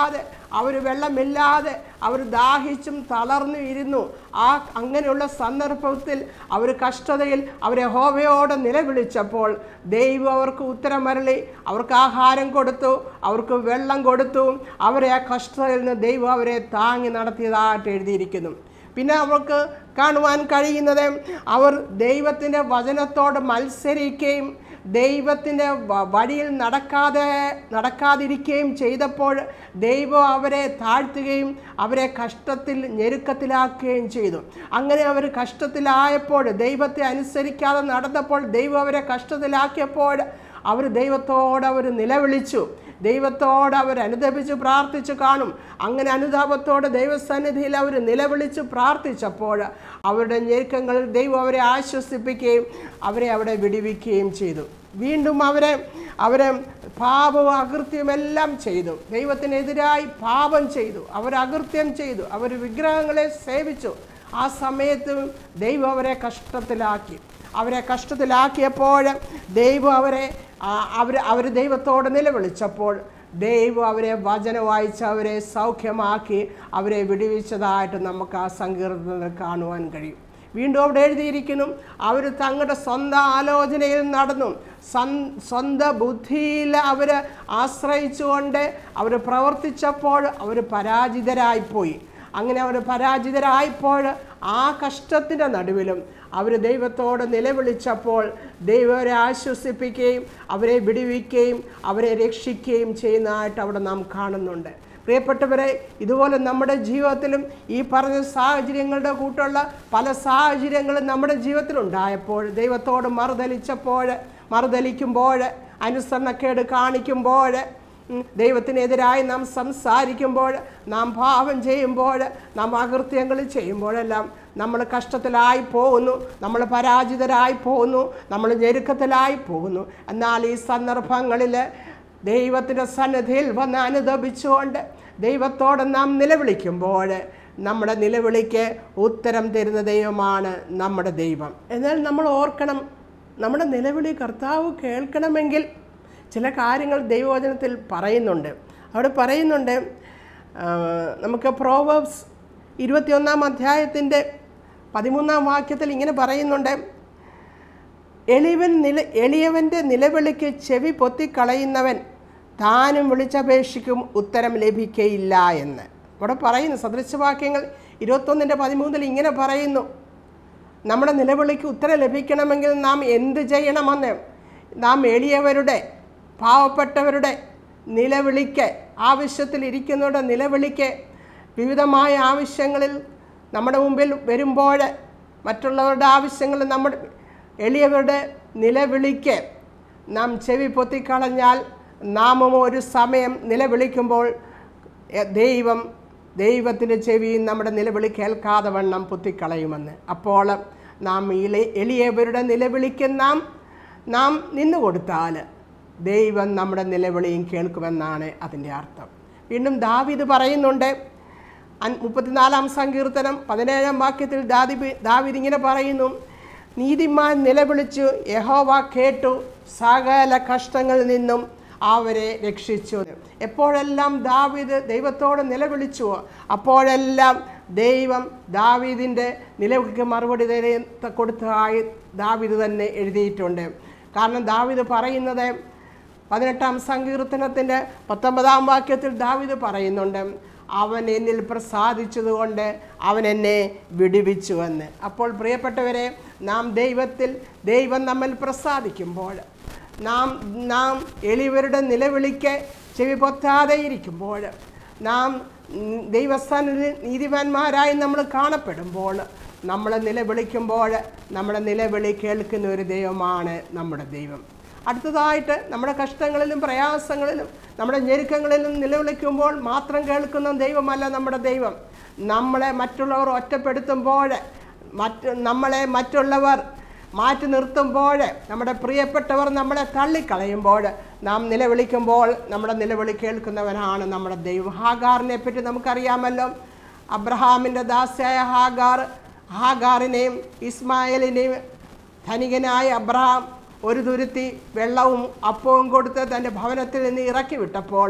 അവർ വെള്ളമില്ലാതെ അവർ ദാഹിച്ചും തളർന്നു ഇരുന്നു ആ അങ്ങനെയുള്ള സന്ദർഭത്തിൽ അവർ കഷ്ടതയിൽ അവരെ ഹോവയോടെ നിലവിളിച്ചപ്പോൾ ദൈവം അവർക്ക് ഉത്തരമരളി അവർക്ക് ആഹാരം കൊടുത്തു അവർക്ക് വെള്ളം കൊടുത്തു അവരെ ആ കഷ്ടതയിൽ നിന്ന് ദൈവം അവരെ താങ്ങി നടത്തിയതായിട്ട് എഴുതിയിരിക്കുന്നു പിന്നെ അവർക്ക് കാണുവാൻ കഴിയുന്നത് അവർ ദൈവത്തിൻ്റെ വചനത്തോട് മത്സരിക്കുകയും ദൈവത്തിൻ്റെ വ- വഴിയിൽ നടക്കാതെ നടക്കാതിരിക്കുകയും ചെയ്തപ്പോൾ ദൈവം അവരെ താഴ്ത്തുകയും അവരെ കഷ്ടത്തിൽ ഞെരുക്കത്തിലാക്കുകയും ചെയ്തു അങ്ങനെ അവർ കഷ്ടത്തിലായപ്പോൾ ദൈവത്തെ അനുസരിക്കാതെ നടന്നപ്പോൾ ദൈവം അവരെ കഷ്ടത്തിലാക്കിയപ്പോൾ അവർ ദൈവത്തോട് അവർ നിലവിളിച്ചു ദൈവത്തോട് അവർ അനുദപിച്ച് പ്രാർത്ഥിച്ചു കാണും അങ്ങനെ അനുതാപത്തോടെ ദൈവസന്നിധിയിൽ അവർ നിലവിളിച്ച് പ്രാർത്ഥിച്ചപ്പോൾ അവരുടെ ഞെരുക്കങ്ങളിൽ ദൈവം അവരെ ആശ്വസിപ്പിക്കുകയും അവരെ അവിടെ വിടിവിക്കുകയും ചെയ്തു വീണ്ടും അവരെ അവരെ പാപവും അകൃത്യമെല്ലാം ചെയ്തു ദൈവത്തിനെതിരായി പാപം ചെയ്തു അവർ അകൃത്യം ചെയ്തു അവർ വിഗ്രഹങ്ങളെ സേവിച്ചു ആ സമയത്ത് ദൈവം അവരെ കഷ്ടത്തിലാക്കി അവരെ കഷ്ടത്തിലാക്കിയപ്പോൾ ദൈവം അവരെ അവർ അവർ ദൈവത്തോട് നിലവിളിച്ചപ്പോൾ ദൈവം അവരെ വചനം വായിച്ച് അവരെ സൗഖ്യമാക്കി അവരെ വിടുവിച്ചതായിട്ട് നമുക്ക് ആ സങ്കീർത്തനത്തിൽ കാണുവാൻ കഴിയും വീണ്ടും അവിടെ എഴുതിയിരിക്കുന്നു അവർ തങ്ങളുടെ സ്വന്തം ആലോചനയിൽ നടന്നു സൻ- സ്വന്തം ബുദ്ധിയിൽ അവർ ആശ്രയിച്ചുകൊണ്ട് അവർ പ്രവർത്തിച്ചപ്പോൾ അവർ പരാജിതരായിപ്പോയി അങ്ങനെ അവർ പരാജിതരായപ്പോൾ ആ കഷ്ടത്തിൻ്റെ നടുവിലും അവർ ദൈവത്തോട് നിലവിളിച്ചപ്പോൾ ദൈവം അവരെ ആശ്വസിപ്പിക്കുകയും അവരെ വിടുവിക്കുകയും അവരെ രക്ഷിക്കുകയും ചെയ്യുന്നതായിട്ട് അവിടെ നാം കാണുന്നുണ്ട് പ്രിയപ്പെട്ടവരെ ഇതുപോലെ നമ്മുടെ ജീവിതത്തിലും ഈ പറഞ്ഞ സാഹചര്യങ്ങളുടെ കൂട്ടുള്ള പല സാഹചര്യങ്ങളും നമ്മുടെ ജീവിതത്തിലുണ്ടായപ്പോൾ ദൈവത്തോട് മറുതലിച്ചപ്പോൾ മറുതലിക്കുമ്പോൾ അനുസരണക്കേട് കാണിക്കുമ്പോൾ ഉം, ദൈവത്തിനെതിരായി നാം സംസാരിക്കുമ്പോൾ നാം പാപം ചെയ്യുമ്പോൾ നാം അകൃത്യങ്ങൾ ചെയ്യുമ്പോഴെല്ലാം നമ്മൾ കഷ്ടത്തിലായി പോകുന്നു നമ്മൾ പരാജിതരായി പോകുന്നു നമ്മൾ ഞെരുക്കത്തിലായി പോകുന്നു എന്നാൽ ഈ സന്ദർഭങ്ങളിൽ ദൈവത്തിൻ്റെ സന്നിധിയിൽ വന്ന് അനുദപിച്ചുകൊണ്ട് ദൈവത്തോട് നാം നിലവിളിക്കുമ്പോൾ നമ്മുടെ നിലവിളിക്ക് ഉത്തരം തരുന്ന ദൈവമാണ് നമ്മുടെ ദൈവം എന്നാൽ നമ്മൾ ഓർക്കണം നമ്മുടെ നിലവിളി കർത്താവ് കേൾക്കണമെങ്കിൽ ചില കാര്യങ്ങൾ ദൈവവചനത്തിൽ പറയുന്നുണ്ട് അവിടെ പറയുന്നുണ്ട് ആ, നമുക്ക് പ്രോവേബ്സ് ഇരുപത്തിയൊന്നാം അധ്യായത്തിൻ്റെ പതിമൂന്നാം വാക്യത്തിൽ ഇങ്ങനെ പറയുന്നുണ്ട് എളിവൻ നില എളിയവൻ്റെ നിലവിളിക്ക് ചെവി പൊത്തിക്കളയുന്നവൻ താനും വിളിച്ചപേക്ഷിക്കും ഉത്തരം ലഭിക്കയില്ല എന്ന് ഇവിടെ പറയുന്നു സദൃശവാക്യങ്ങൾ ഇരുപത്തൊന്നിൻ്റെ പതിമൂന്നിൽ ഇങ്ങനെ പറയുന്നു നമ്മുടെ നിലവിളിക്ക് ഉത്തരം ലഭിക്കണമെങ്കിൽ നാം എന്ത് ചെയ്യണമെന്ന് നാം എളിയവരുടെ പാവപ്പെട്ടവരുടെ നിലവിളിക്ക് ആവശ്യത്തിൽ ഇരിക്കുന്നവരുടെ നിലവിളിക്ക് വിവിധമായ ആവശ്യങ്ങളിൽ നമ്മുടെ മുമ്പിൽ വരുമ്പോൾ മറ്റുള്ളവരുടെ ആവശ്യങ്ങൾ നമ്മുടെ എളിയവരുടെ നിലവിളിക്ക് നാം ചെവി പൊത്തിക്കളഞ്ഞാൽ നാമും ഒരു സമയം നിലവിളിക്കുമ്പോൾ എ, ദൈവം ദൈവത്തിൻ്റെ ചെവിയും നമ്മുടെ നിലവിളി കേൾക്കാതെ വണ്ണം പൊത്തിക്കളയുമെന്ന് അപ്പോൾ നാം ഇളി എളിയവരുടെ നിലവിളിക്ക് നാം നാം നിന്നു കൊടുത്താൽ ദൈവം നമ്മുടെ നിലവിളിയും കേൾക്കുമെന്നാണ് അതിൻ്റെ അർത്ഥം വീണ്ടും ദാവിദ് പറയുന്നുണ്ട് അൻ- മുപ്പത്തിനാലാം സങ്കീർത്തനം പതിനേഴാം വാക്യത്തിൽ ദാദി ദാവിദ് ഇങ്ങനെ പറയുന്നു നീതിമാൻ നിലവിളിച്ചു യഹോവ കേട്ടു സകല കഷ്ടങ്ങളിൽ നിന്നും അവരെ രക്ഷിച്ചു എപ്പോഴെല്ലാം ദാവീദ് ദൈവത്തോട് നിലവിളിച്ചു അപ്പോഴെല്ലാം ദൈവം ദാവീദിൻ്റെ നിലവിളിക്ക് മറുപടി തരെ- കൊടുത്തതായി ദാവീദ് തന്നെ എഴുതിയിട്ടുണ്ട് കാരണം ദാവീദ് പറയുന്നത് പതിനെട്ടാം സങ്കീർത്തനത്തിൻ്റെ പത്തൊമ്പതാം വാക്യത്തിൽ ദാവീദ് പറയുന്നുണ്ട് അവൻ എന്നിൽ പ്രസാദിച്ചതുകൊണ്ട് അവൻ എന്നെ വിടുവിച്ചുവെന്ന് അപ്പോൾ പ്രിയപ്പെട്ടവരെ നാം ദൈവത്തിൽ ദൈവം നമ്മിൽ പ്രസാദിക്കുമ്പോൾ നാം നാം എളിവരുടെ നിലവിളിക്ക് ചെവി പൊത്താതെ ഇരിക്കുമ്പോൾ നാം ഉം, ദൈവസ്ഥാനത്തിൽ നീതിമാന്മാരായി നമ്മൾ കാണപ്പെടുമ്പോൾ നമ്മൾ നിലവിളിക്കുമ്പോൾ നമ്മുടെ നിലവിളി കേൾക്കുന്ന ഒരു ദൈവമാണ് നമ്മുടെ ദൈവം അടുത്തതായിട്ട് നമ്മുടെ കഷ്ടങ്ങളിലും പ്രയാസങ്ങളിലും നമ്മുടെ ഞെരുക്കങ്ങളിലും നിലവിളിക്കുമ്പോൾ മാത്രം കേൾക്കുന്ന ദൈവമല്ല നമ്മുടെ ദൈവം നമ്മളെ മറ്റുള്ളവർ ഒറ്റപ്പെടുത്തുമ്പോൾ മറ്റ് നമ്മളെ മറ്റുള്ളവർ മാറ്റി നിർത്തുമ്പോൾ നമ്മുടെ പ്രിയപ്പെട്ടവർ നമ്മളെ തള്ളിക്കളയുമ്പോൾ നാം നിലവിളിക്കുമ്പോൾ നമ്മുടെ നിലവിളി കേൾക്കുന്നവനാണ് നമ്മുടെ ദൈവം ഹാഗാറിനെ പറ്റി നമുക്കറിയാമല്ലോ അബ്രഹാമിൻ്റെ ദാസ്യായ ഹാഗാർ ഹാഗാറിനെയും ഇസ്മായേലിനെയും ധനികനായ അബ്രഹാം ഒരു തുരുത്തി വെള്ളവും അപ്പവും കൊടുത്ത് തൻ്റെ ഭവനത്തിൽ നിന്ന് ഇറക്കി വിട്ടപ്പോൾ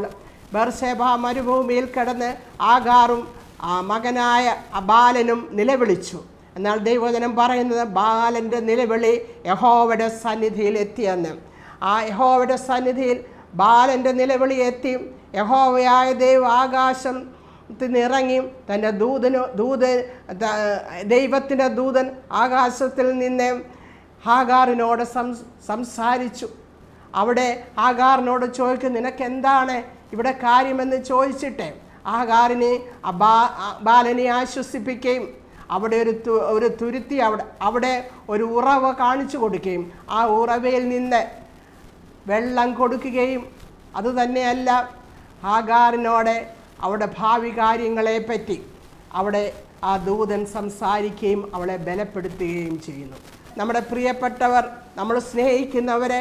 ബർസേബ മരുഭൂമിയിൽ കിടന്ന് ആകാറും ആ മകനായ ബാലനും നിലവിളിച്ചു എന്നാൽ ദൈവജനം പറയുന്നത് ബാലൻ്റെ നിലവിളി യഹോവയുടെ സന്നിധിയിൽ എത്തിയെന്ന് ആ യഹോവയുടെ സന്നിധിയിൽ ബാലൻ്റെ നിലവിളി എത്തി യഹോവയായ ദൈവ ആകാശം ഇറങ്ങി തൻ്റെ ദൂതന് ദൂതൻ ദൈവത്തിൻ്റെ ദൂതൻ ആകാശത്തിൽ നിന്ന് ഹാഗാറിനോട് സംസ് സംസാരിച്ചു അവിടെ ആകാറിനോട് ചോദിക്കും നിനക്ക് എന്താണ് ഇവിടെ കാര്യമെന്ന് ചോദിച്ചിട്ട് ആകാറിനെ ആ ബാ ആ ബാലനെ ആശ്വസിപ്പിക്കുകയും അവിടെ ഒരു തു ഒരു തുരുത്തി അവിടെ അവിടെ ഒരു ഉറവ കാണിച്ചു കൊടുക്കുകയും ആ ഉറവയിൽ നിന്ന് വെള്ളം കൊടുക്കുകയും അതുതന്നെയല്ല ഹാഗാറിനോട് അവിടെ ഭാവി കാര്യങ്ങളെ പറ്റി അവിടെ ആ ദൂതൻ സംസാരിക്കുകയും അവളെ ബലപ്പെടുത്തുകയും ചെയ്യുന്നു നമ്മുടെ പ്രിയപ്പെട്ടവർ നമ്മൾ സ്നേഹിക്കുന്നവരെ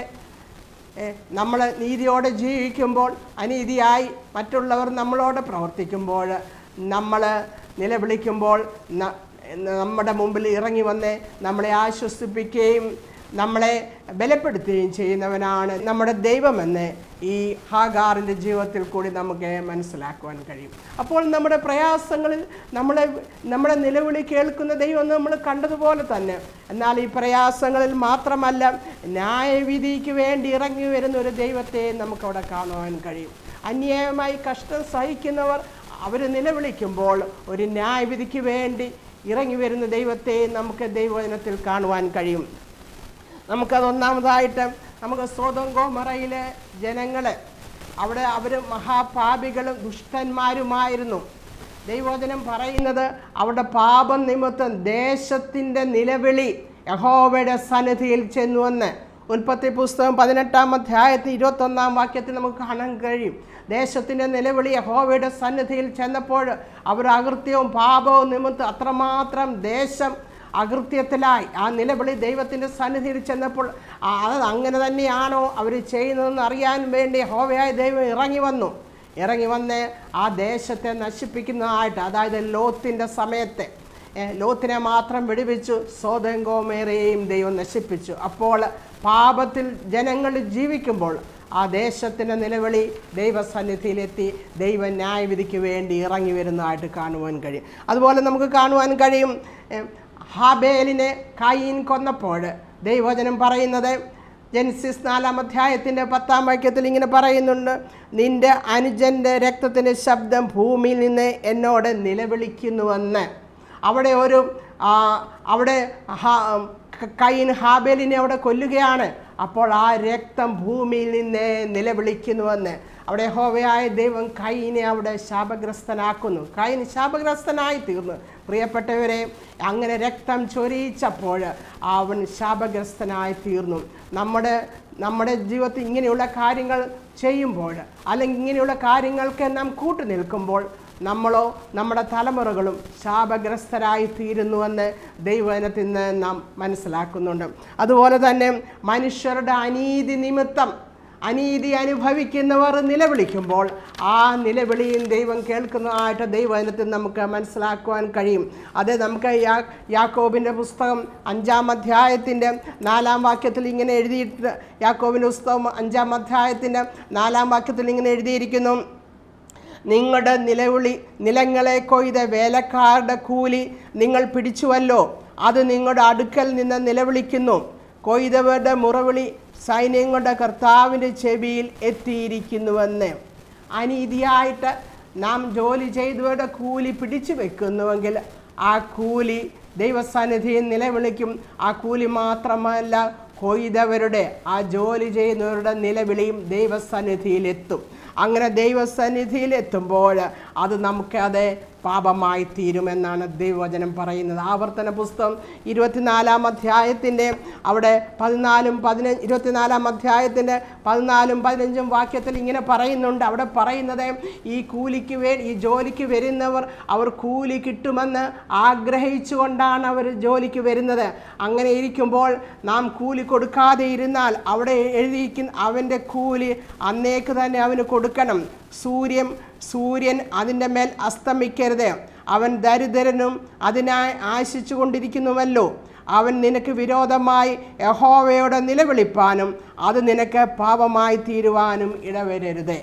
നമ്മൾ നീതിയോടെ ജീവിക്കുമ്പോൾ അനീതിയായി മറ്റുള്ളവർ നമ്മളോട് പ്രവർത്തിക്കുമ്പോൾ നമ്മൾ നിലവിളിക്കുമ്പോൾ ന- നമ്മുടെ മുമ്പിൽ ഇറങ്ങി വന്ന് നമ്മളെ ആശ്വസിപ്പിക്കുകയും നമ്മളെ ബലപ്പെടുത്തുകയും ചെയ്യുന്നവനാണ് നമ്മുടെ ദൈവമെന്ന് ഈ ഹാഗാറിൻ്റെ ജീവിതത്തിൽ കൂടി നമുക്ക് മനസ്സിലാക്കുവാൻ കഴിയും അപ്പോൾ നമ്മുടെ പ്രയാസങ്ങളിൽ നമ്മളെ നമ്മുടെ നിലവിളി കേൾക്കുന്ന ദൈവം എന്ന് നമ്മൾ കണ്ടതുപോലെ തന്നെ എന്നാൽ ഈ പ്രയാസങ്ങളിൽ മാത്രമല്ല ന്യായവിധിക്ക് വേണ്ടി ഇറങ്ങി വരുന്ന ഒരു ദൈവത്തെ നമുക്കവിടെ കാണുവാൻ കഴിയും അന്യായമായി കഷ്ടം സഹിക്കുന്നവർ അവർ നിലവിളിക്കുമ്പോൾ ഒരു ന്യായവിധിക്ക് വേണ്ടി ഇറങ്ങി വരുന്ന ദൈവത്തെ നമുക്ക് ദൈവജനത്തിൽ കാണുവാൻ കഴിയും നമുക്കത് ഒന്നാമതായിട്ട് നമുക്ക് സ്വതം ഗോമറയിലെ ജനങ്ങളെ അവിടെ അവർ മഹാപാപികളും ദുഷ്ടന്മാരുമായിരുന്നു ദൈവവചനം പറയുന്നത് അവിടെ പാപം നിമിത്തം ദേശത്തിൻ്റെ നിലവിളി യഹോവയുടെ സന്നിധിയിൽ ചെന്നുവെന്ന് ഉൽപ്പത്തി പുസ്തകം പതിനെട്ടാം അധ്യായത്തിൽ ഇരുപത്തൊന്നാം വാക്യത്തിൽ നമുക്ക് കാണാൻ കഴിയും ദേശത്തിൻ്റെ നിലവിളി യഹോവയുടെ സന്നിധിയിൽ ചെന്നപ്പോൾ അവർ അകൃത്യവും പാപവും നിമിത്തം അത്രമാത്രം ദേശം അകൃത്യത്തിലായി ആ നിലവിളി ദൈവത്തിൻ്റെ സന്നിധിയിൽ ചെന്നപ്പോൾ ആ, അത് അങ്ങനെ തന്നെയാണോ അവർ ചെയ്യുന്നതെന്ന് അറിയാൻ വേണ്ടി ഹോവയായ ദൈവം ഇറങ്ങി വന്നു ഇറങ്ങി വന്ന് ആ ദേശത്തെ നശിപ്പിക്കുന്നതായിട്ട് അതായത് ലോത്തിൻ്റെ സമയത്തെ ഏ, ലോത്തിനെ മാത്രം വെടിവെച്ചു സോതങ്കോമേറയെയും ദൈവം നശിപ്പിച്ചു അപ്പോൾ പാപത്തിൽ ജനങ്ങൾ ജീവിക്കുമ്പോൾ ആ ദേശത്തിൻ്റെ നിലവിളി ദൈവസന്നിധിയിലെത്തി ദൈവ ന്യായവിധിക്ക് വേണ്ടി ഇറങ്ങി വരുന്നതായിട്ട് കാണുവാൻ കഴിയും അതുപോലെ നമുക്ക് കാണുവാൻ കഴിയും ഏ, ഹാബേലിനെ കൈൻ കൊന്നപ്പോൾ ദൈവവചനം പറയുന്നത് ജെൻസിസ് നാലാം അധ്യായത്തിൻ്റെ പത്താം വാക്യത്തിൽ ഇങ്ങനെ പറയുന്നുണ്ട് നിന്റെ അനുജൻ്റെ രക്തത്തിൻ്റെ ശബ്ദം ഭൂമിയിൽ നിന്ന് എന്നോട് നിലവിളിക്കുന്നുവെന്ന് അവിടെ ഒരു ആ, അവിടെ ഹാ- ക- കൈൻ ഹാബേലിനെ അവിടെ കൊല്ലുകയാണ് അപ്പോൾ ആ രക്തം ഭൂമിയിൽ നിന്ന് നിലവിളിക്കുന്നുവെന്ന് അവിടെ ഹോവയായ ദൈവം കൈനെ അവിടെ ശാപഗ്രസ്തനാക്കുന്നു കൈൻ ശാപഗ്രസ്തനായി തീർന്നു പ്രിയപ്പെട്ടവരെ അങ്ങനെ രക്തം ചൊരിയിച്ചപ്പോൾ അവൻ ശാപഗ്രസ്തനായി തീർന്നു നമ്മുടെ നമ്മുടെ ജീവിതത്തിൽ ഇങ്ങനെയുള്ള കാര്യങ്ങൾ ചെയ്യുമ്പോൾ അല്ലെങ്കിൽ ഇങ്ങനെയുള്ള കാര്യങ്ങൾക്ക് നാം കൂട്ടു നിൽക്കുമ്പോൾ നമ്മളോ നമ്മുടെ തലമുറകളും ശാപഗ്രസ്തരായി തീരുന്നുവെന്ന് ദൈവജനത്തിൽ നിന്ന് നാം മനസ്സിലാക്കുന്നുണ്ട് അതുപോലെ തന്നെ മനുഷ്യരുടെ അനീതി നിമിത്തം അനീതി അനുഭവിക്കുന്നവർ നിലവിളിക്കുമ്പോൾ ആ നിലവിളിയും ദൈവം കേൾക്കുന്നതായിട്ട് ദൈവജനത്തിൽ നമുക്ക് മനസ്സിലാക്കുവാൻ കഴിയും അത് നമുക്ക് യാ യാക്കോബിൻ്റെ പുസ്തകം അഞ്ചാം അധ്യായത്തിൻ്റെ നാലാം വാക്യത്തിൽ ഇങ്ങനെ എഴുതിയിട്ട് യാക്കോബിൻ്റെ പുസ്തകം അഞ്ചാം അധ്യായത്തിൻ്റെ നാലാം വാക്യത്തിൽ ഇങ്ങനെ എഴുതിയിരിക്കുന്നു നിങ്ങളുടെ നിലവിളി നിലങ്ങളെ കൊയ്ത വേലക്കാരുടെ കൂലി നിങ്ങൾ പിടിച്ചുവല്ലോ അത് നിങ്ങളുടെ അടുക്കൽ നിന്ന് നിലവിളിക്കുന്നു കൊയ്തവരുടെ മുറവിളി സൈന്യങ്ങളുടെ കർത്താവിൻ്റെ ചെവിയിൽ എത്തിയിരിക്കുന്നുവെന്ന് അനീതിയായിട്ട് നാം ജോലി ചെയ്തവരുടെ കൂലി പിടിച്ചു വെക്കുന്നുവെങ്കിൽ ആ കൂലി ദൈവസന്നിധിയിൽ നിലവിളിക്കും ആ കൂലി മാത്രമല്ല കൊയ്തവരുടെ ആ ജോലി ചെയ്യുന്നവരുടെ നിലവിളിയും ദൈവസന്നിധിയിലെത്തും അങ്ങനെ ദൈവസന്നിധിയിൽ എത്തുമ്പോൾ അത് നമുക്കത് പാപമായി തീരുമെന്നാണ് ദൈവവചനം പറയുന്നത് ആവർത്തന പുസ്തകം ഇരുപത്തിനാലാം അധ്യായത്തിൻ്റെ അവിടെ പതിനാലും പതിനഞ്ച് ഇരുപത്തിനാലാം അധ്യായത്തിൻ്റെ പതിനാലും പതിനഞ്ചും വാക്യത്തിൽ ഇങ്ങനെ പറയുന്നുണ്ട് അവിടെ പറയുന്നത് ഈ കൂലിക്ക് വേ ഈ ജോലിക്ക് വരുന്നവർ അവർ കൂലി കിട്ടുമെന്ന് ആഗ്രഹിച്ചുകൊണ്ടാണ് അവർ ജോലിക്ക് വരുന്നത് അങ്ങനെ ഇരിക്കുമ്പോൾ നാം കൂലി കൊടുക്കാതെ ഇരുന്നാൽ അവിടെ എഴുതിയിരിക്കുന്ന അവൻ്റെ കൂലി അന്നേക്ക് തന്നെ അവന് കൊടുക്കണം സൂര്യൻ സൂര്യൻ അതിൻ്റെ മേൽ അസ്തമിക്കരുത് അവൻ ദരിദ്രനും അതിനായി ആശിച്ചു കൊണ്ടിരിക്കുന്നുവല്ലോ അവൻ നിനക്ക് വിരോധമായി യഹോവയോട് നിലവിളിപ്പാനും അത് നിനക്ക് പാപമായി തീരുവാനും ഇടവരരുത്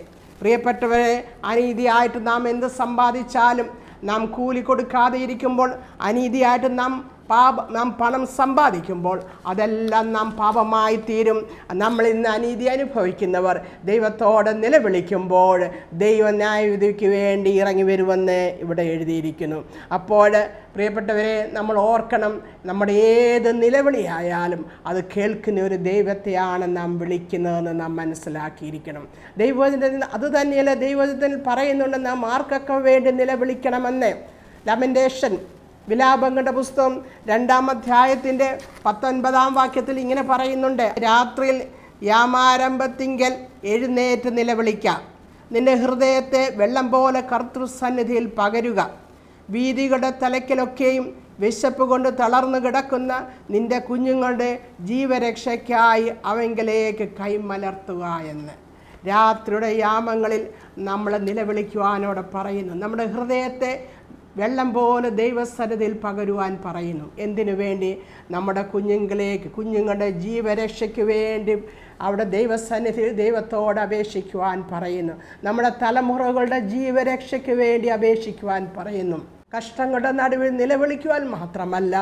പ്രിയപ്പെട്ടവരെ അനീതിയായിട്ട് നാം എന്ത് സമ്പാദിച്ചാലും നാം കൂലി കൊടുക്കാതെ ഇരിക്കുമ്പോൾ അനീതിയായിട്ട് നാം പാപ നാം പണം സമ്പാദിക്കുമ്പോൾ അതെല്ലാം നാം പാപമായി തീരും നമ്മൾ ഇന്ന് അനീതി അനുഭവിക്കുന്നവർ ദൈവത്തോടെ നിലവിളിക്കുമ്പോൾ ദൈവ ന്യായവിധിക്ക് വേണ്ടി ഇറങ്ങി വരുമെന്ന് ഇവിടെ എഴുതിയിരിക്കുന്നു അപ്പോൾ പ്രിയപ്പെട്ടവരെ നമ്മൾ ഓർക്കണം നമ്മുടെ ഏത് നിലവിളിയായാലും അത് കേൾക്കുന്ന ഒരു ദൈവത്തെയാണ് നാം വിളിക്കുന്നതെന്ന് നാം മനസ്സിലാക്കിയിരിക്കണം ദൈവജനത്തിൽ അത് തന്നെയല്ല ദൈവജനത്തിൽ പറയുന്നുണ്ട് നാം ആർക്കൊക്കെ വേണ്ടി നിലവിളിക്കണമെന്ന് ലമൻറ്റേഷൻ വിലാപങ്ങളുടെ പുസ്തകം രണ്ടാം അധ്യായത്തിൻ്റെ പത്തൊൻപതാം വാക്യത്തിൽ ഇങ്ങനെ പറയുന്നുണ്ട് രാത്രിയിൽ യാമാരംഭത്തിങ്കൽ എഴുന്നേറ്റ് നിലവിളിക്കാം നിന്റെ ഹൃദയത്തെ വെള്ളം പോലെ കർത്തൃസന്നിധിയിൽ പകരുക വീതികളുടെ തലയ്ക്കലൊക്കെയും വിശപ്പ് കൊണ്ട് തളർന്നു കിടക്കുന്ന നിന്റെ കുഞ്ഞുങ്ങളുടെ ജീവരക്ഷയ്ക്കായി അവങ്കിലേക്ക് കൈമലർത്തുക എന്ന് രാത്രിയുടെ യാമങ്ങളിൽ നമ്മൾ നിലവിളിക്കുവാനോട് പറയുന്നു നമ്മുടെ ഹൃദയത്തെ വെള്ളം പോലെ ദൈവസന്നിധിയിൽ പകരുവാൻ പറയുന്നു എന്തിനു വേണ്ടി നമ്മുടെ കുഞ്ഞുങ്ങളിലേക്ക് കുഞ്ഞുങ്ങളുടെ ജീവരക്ഷയ്ക്ക് വേണ്ടി അവിടെ ദൈവസന്നിധിയിൽ ദൈവത്തോട് അപേക്ഷിക്കുവാൻ പറയുന്നു നമ്മുടെ തലമുറകളുടെ ജീവരക്ഷയ്ക്ക് വേണ്ടി അപേക്ഷിക്കുവാൻ പറയുന്നു കഷ്ടങ്ങളുടെ നടുവിൽ നിലവിളിക്കുവാൻ മാത്രമല്ല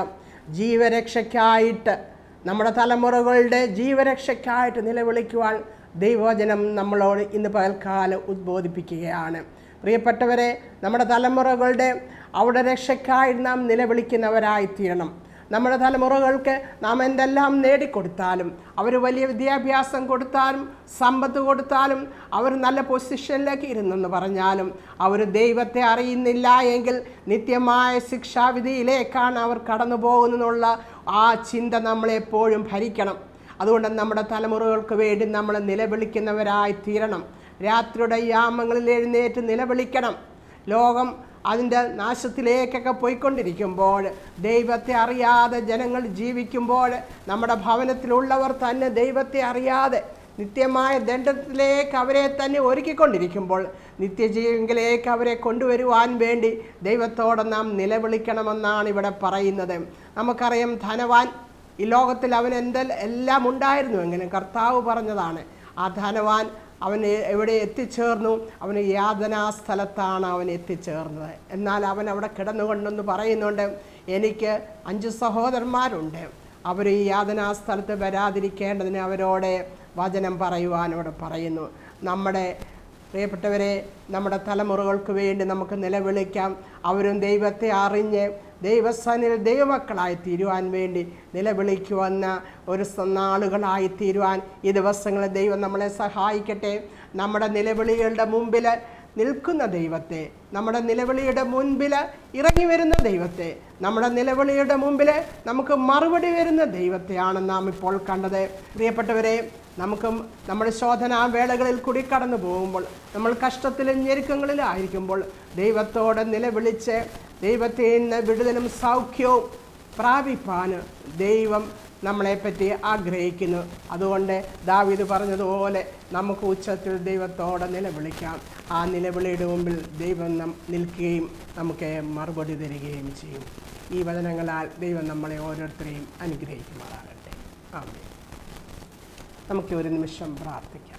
ജീവരക്ഷയ്ക്കായിട്ട് നമ്മുടെ തലമുറകളുടെ ജീവരക്ഷയ്ക്കായിട്ട് നിലവിളിക്കുവാൻ ദൈവവചനം നമ്മളോട് ഇന്ന് പകൽക്കാലം ഉദ്ബോധിപ്പിക്കുകയാണ് പ്രിയപ്പെട്ടവരെ നമ്മുടെ തലമുറകളുടെ അവിടെ രക്ഷയ്ക്കായി നാം നിലവിളിക്കുന്നവരായി തീരണം നമ്മുടെ തലമുറകൾക്ക് നാം എന്തെല്ലാം നേടിക്കൊടുത്താലും അവർ വലിയ വിദ്യാഭ്യാസം കൊടുത്താലും സമ്പത്ത് കൊടുത്താലും അവർ നല്ല പൊസിഷനിലേക്ക് ഇരുന്നെന്ന് പറഞ്ഞാലും അവർ ദൈവത്തെ അറിയുന്നില്ല എങ്കിൽ നിത്യമായ ശിക്ഷാവിധിയിലേക്കാണ് അവർ കടന്നു പോകുന്നതെന്നുള്ള ആ ചിന്ത നമ്മളെപ്പോഴും ഭരിക്കണം അതുകൊണ്ട് നമ്മുടെ തലമുറകൾക്ക് വേണ്ടി നമ്മൾ നിലവിളിക്കുന്നവരായി തീരണം രാത്രിയുടെ യാമങ്ങളിൽ എഴുന്നേറ്റ് നിലവിളിക്കണം ലോകം അതിൻ്റെ നാശത്തിലേക്കൊക്കെ പോയിക്കൊണ്ടിരിക്കുമ്പോൾ ദൈവത്തെ അറിയാതെ ജനങ്ങൾ ജീവിക്കുമ്പോൾ നമ്മുടെ ഭവനത്തിലുള്ളവർ തന്നെ ദൈവത്തെ അറിയാതെ നിത്യമായ ദണ്ഡത്തിലേക്ക് അവരെ തന്നെ ഒരുക്കിക്കൊണ്ടിരിക്കുമ്പോൾ നിത്യജീവങ്കിലേക്ക് അവരെ കൊണ്ടുവരുവാൻ വേണ്ടി ദൈവത്തോടെ നാം നിലവിളിക്കണമെന്നാണ് ഇവിടെ പറയുന്നത് നമുക്കറിയാം ധനവാൻ ഈ ലോകത്തിൽ അവൻ എന്തെൽ എല്ലാം ഉണ്ടായിരുന്നു എങ്ങനെ കർത്താവ് പറഞ്ഞതാണ് ആ ധനവാൻ അവൻ എവിടെ എത്തിച്ചേർന്നു അവന് യാതനാ സ്ഥലത്താണ് അവൻ എത്തിച്ചേർന്നത് എന്നാൽ അവൻ അവിടെ കിടന്നുകൊണ്ടെന്ന് പറയുന്നുണ്ട് എനിക്ക് അഞ്ച് സഹോദരന്മാരുണ്ട് അവർ ഈ യാതനാ സ്ഥലത്ത് വരാതിരിക്കേണ്ടതിന് അവരോട് വചനം പറയുവാൻ അവിടെ പറയുന്നു നമ്മുടെ പ്രിയപ്പെട്ടവരെ നമ്മുടെ തലമുറകൾക്ക് വേണ്ടി നമുക്ക് നിലവിളിക്കാം അവരും ദൈവത്തെ അറിഞ്ഞ് ദൈവസനിൽ ദൈവമക്കളായി തീരുവാൻ വേണ്ടി നിലവിളിക്കുവന്ന ഒരു സ- നാളുകളായി തീരുവാൻ ഈ ദിവസങ്ങളിൽ ദൈവം നമ്മളെ സഹായിക്കട്ടെ നമ്മുടെ നിലവിളികളുടെ മുമ്പിൽ നിൽക്കുന്ന ദൈവത്തെ നമ്മുടെ നിലവിളിയുടെ മുൻപിൽ ഇറങ്ങി വരുന്ന ദൈവത്തെ നമ്മുടെ നിലവിളിയുടെ മുമ്പിൽ നമുക്ക് മറുപടി വരുന്ന ദൈവത്തെയാണ് നാം ഇപ്പോൾ കണ്ടത് പ്രിയപ്പെട്ടവരെ നമുക്ക് നമ്മുടെ ശോധനാ വേളകളിൽ കൂടി കടന്നു പോകുമ്പോൾ നമ്മൾ കഷ്ടത്തിലും ഞെരുക്കങ്ങളിലും ആയിരിക്കുമ്പോൾ ദൈവത്തോട് നിലവിളിച്ച് ദൈവത്തിൽ നിന്ന് വിടുതലും സൗഖ്യവും പ്രാപിപ്പാൻ ദൈവം നമ്മളെപ്പറ്റി ആഗ്രഹിക്കുന്നു അതുകൊണ്ട് ദാവീദ് പറഞ്ഞതുപോലെ നമുക്ക് ഉച്ചത്തിൽ ദൈവത്തോടെ നിലവിളിക്കാം ആ നിലവിളിയുടെ മുമ്പിൽ ദൈവം നം നിൽക്കുകയും നമുക്ക് മറുപടി തരികയും ചെയ്യും ഈ വചനങ്ങളാൽ ദൈവം നമ്മളെ ഓരോരുത്തരെയും അനുഗ്രഹിക്കുമാറാകട്ടെ ആമേൻ നമുക്ക് ഒരു നിമിഷം പ്രാർത്ഥിക്കാം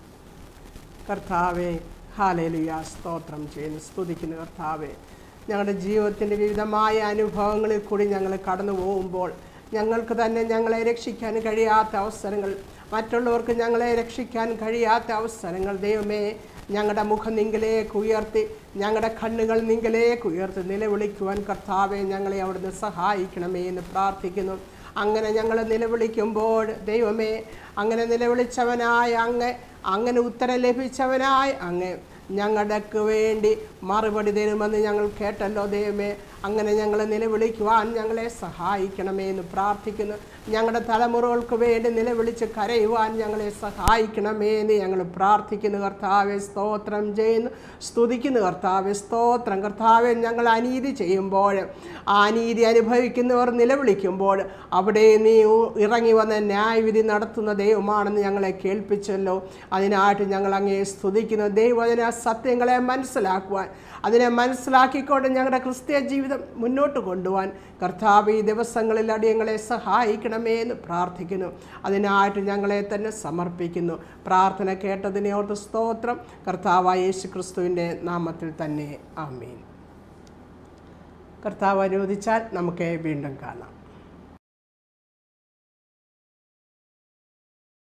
കർത്താവെ ഹാലേലുയ സ്തോത്രം ചെയ്യുന്നു സ്തുതിക്കുന്നു കർത്താവെ ഞങ്ങളുടെ ജീവിതത്തിൻ്റെ വിവിധമായ അനുഭവങ്ങളിൽ കൂടി ഞങ്ങൾ കടന്നു പോകുമ്പോൾ ഞങ്ങൾക്ക് തന്നെ ഞങ്ങളെ രക്ഷിക്കാൻ കഴിയാത്ത അവസരങ്ങൾ മറ്റുള്ളവർക്ക് ഞങ്ങളെ രക്ഷിക്കാൻ കഴിയാത്ത അവസരങ്ങൾ ദൈവമേ ഞങ്ങളുടെ മുഖം നിങ്കിലേക്ക് ഉയർത്തി ഞങ്ങളുടെ കണ്ണുകൾ നിങ്കിലേക്ക് ഉയർത്തി നിലവിളിക്കുവാൻ കർത്താവെ ഞങ്ങളെ അവിടുന്ന് സഹായിക്കണമേ എന്ന് പ്രാർത്ഥിക്കുന്നു അങ്ങനെ ഞങ്ങൾ നിലവിളിക്കുമ്പോൾ ദൈവമേ അങ്ങനെ നിലവിളിച്ചവനായ അങ്ങ് അങ്ങനെ ഉത്തരം ലഭിച്ചവനായ അങ്ങ് ഞങ്ങൾക്ക് വേണ്ടി മറുപടി തരുമെന്ന് ഞങ്ങൾ കേട്ടല്ലോ ദൈവമേ അങ്ങനെ ഞങ്ങൾ നിലവിളിക്കുവാൻ ഞങ്ങളെ സഹായിക്കണമേ എന്ന് പ്രാർത്ഥിക്കുന്നു ഞങ്ങളുടെ തലമുറകൾക്ക് വേണ്ടി നിലവിളിച്ച് കരയുവാൻ ഞങ്ങളെ സഹായിക്കണമേ എന്ന് ഞങ്ങൾ പ്രാർത്ഥിക്കുന്നു കർത്താവെ സ്തോത്രം ചെയ്യുന്നു സ്തുതിക്കുന്നു കർത്താവെ സ്തോത്രം കർത്താവെ ഞങ്ങൾ അനീതി ചെയ്യുമ്പോൾ ആ അനീതി അനുഭവിക്കുന്നവർ നിലവിളിക്കുമ്പോൾ അവിടെ നീ ഉ- ഇറങ്ങി വന്ന ന്യായവിധി നടത്തുന്ന ദൈവമാണെന്ന് ഞങ്ങളെ കേൾപ്പിച്ചല്ലോ അതിനായിട്ട് ഞങ്ങൾ അങ്ങേ സ്തുതിക്കുന്നു ദൈവജന സത്യങ്ങളെ മനസ്സിലാക്കുവാൻ അതിനെ മനസ്സിലാക്കിക്കൊണ്ട് ഞങ്ങളുടെ ക്രിസ്തീയ ജീവിതം മുന്നോട്ട് കൊണ്ടുപോകാൻ കർത്താവ് ഈ ദിവസങ്ങളിൽ അടിയങ്ങളെ സഹായിക്കണമേ എന്ന് പ്രാർത്ഥിക്കുന്നു അതിനായിട്ട് ഞങ്ങളെ തന്നെ സമർപ്പിക്കുന്നു പ്രാർത്ഥന കേട്ടതിനെ ഓർത്ത് സ്തോത്രം കർത്താവായ യേശു ക്രിസ്തുവിൻ്റെ നാമത്തിൽ തന്നെ ആമീൻ കർത്താവ് അനുവദിച്ചാൽ നമുക്ക് വീണ്ടും കാണാം